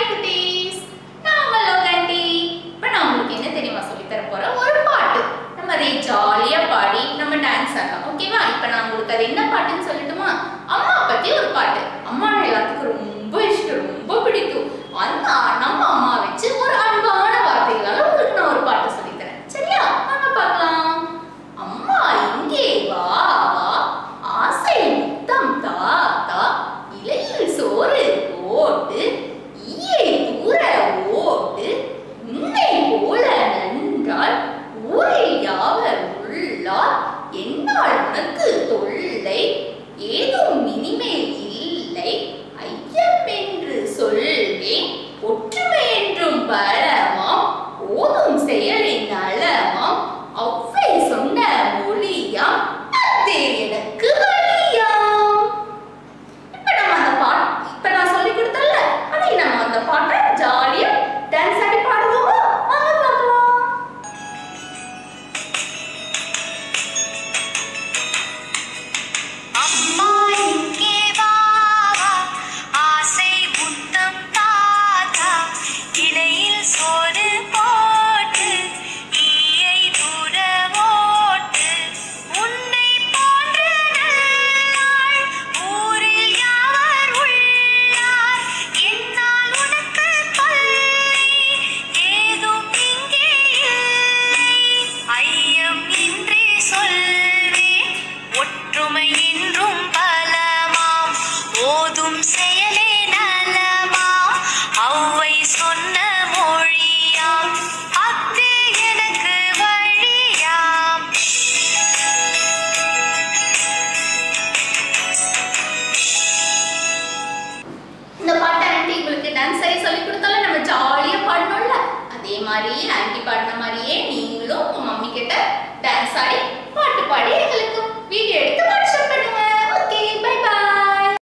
குட்டீஸ் நான் உங்கள் லோகண்டி இப்போ நான் உங்களுக்கு என்ன தெரியுமா சொல்லி தர போறேன் ஒரு பாட்டு நம்ம அதை ஜாலியா பாடி நம்ம டான்ஸ் ஆடலாம் ஓகேவா இப்போ நான் உங்களுக்கு அது என்ன பாட்டுன்னு சொல்லட்டுமா அம்மா பத்தி ஒரு பாட்டு அம்மா எல்லாத்துக்கும் ரொம்ப இஷ்டம் ரொம்ப பிடிக்கும் அந்த நம்ம அம்மா வச்சு ஒரு அன்பான வார்த்தைகளால உங்களுக்கு நான் ஒரு பாட்டு சொல்லி தரேன் சரியா வாங்க பார்க்கலாம் அம்மா இங்கே வா வா ஆசை முத்தம் தா தா இலையில் சோறு போட்டு ஈயை தூர ஓட்டு உன்னை போல நன்றால் ஊரில் யாவர் உள்ளார் என்னால் உனக்கு தொல்லை ஏதும் இனிமேல் இல்லை ஐயம் என்று சொல்வேன் ஒற்றுமை என்றும் பலமாம் ஓதும் செயலின் நலமாம் அவ்வை சொன்ன மொழியாம் அது எனக்கு வழியாம் இப்ப நம்ம அந்த பாட் இப்ப நான் சொல்லி கொடுத்தல அதை நம்ம அந்த பாட்டை ஜாலியா டான்ஸ் ஆடி பாடுவோமா வாங்க பார்க்கலாம் அம்மா இங்கே வா வா ஆசை முத்தம் தாத்தா இலையில் சோறு போட்டு ஈயை தூர ஓட்டு உன்னை போன்ற நல்லாள் ஊரில் யாவர் உள்ளார் என்னால் உனக்கு தொல்லை ஏதும் இங்கே இல்லை ஐயம் இன்றி சொல்வேன் ஒற்றுமை என்றும் பலமாம் ஓதும் செயலே நலமாம் ஔவை சொன்ன மொழியாம் அத்து எனக்கு வழியாம் இந்த பாட்டை ஆண்டி உங்களுக்கு டான்ஸ் ஆகி சொல்லி கொடுத்தாலும் நம்ம ஜாலியா பாடணும்ல அதே மாதிரி ஆண்டி பாடின மாதிரி